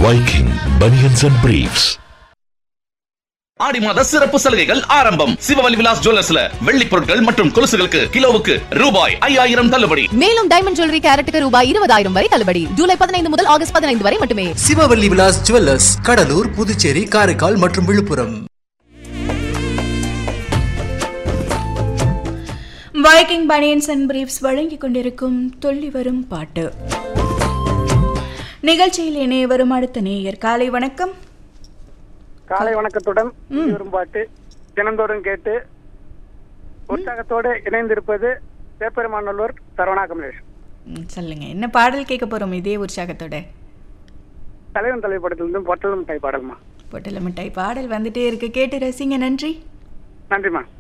Viking Bunions and Briefs. ஆடி மாத சிறப்பு சலுகைகள் ஆரம்பம் சிவவலி விலாஸ் ஜுவல்லர்ஸ்ல வெள்ளி பொருட்கள் மற்றும் கொலுசுகளுக்கு கிலோவுக்கு ரூபாய் ஐயாயிரம் தள்ளுபடி மேலும் டைமண்ட் ஜுவல்லரி கேரட்டுக்கு ரூபாய் இருபதாயிரம் வரை தள்ளுபடி ஜூலை பதினைந்து முதல் ஆகஸ்ட் பதினைந்து வரை மட்டுமே சிவவல்லி விலாஸ் ஜுவல்லர்ஸ் கடலூர் புதுச்சேரி காரைக்கால் மற்றும் Villupuram Viking banians and briefs வழங்கிக் கொண்டிருக்கும் துள்ளி வரும் பாட்டு நிகழ்ச்சியில் இணைய வரும் அடுத்த நேயர் காலை வணக்கம் காலை வணக்கத்துடன் விரும்பாட்டு தினந்தோறும் கேட்டு உற்சாகத்தோடு இணைந்திருப்பது சேப்பெருமாநல்லூர் சரவணா கமலேஷ் ம், சொல்லுங்க என்ன பாடல் கேட்க போறோம் இதே உற்சாகத்தோட தலைவன் தலைப்படத்திலிருந்து பொட்டலும் கை பாடல்மா பொட்டல மிட்டாய் பாடல் வந்துட்டே இருக்கு கேட்டு ரசிங்க நன்றி நன்றிம்மா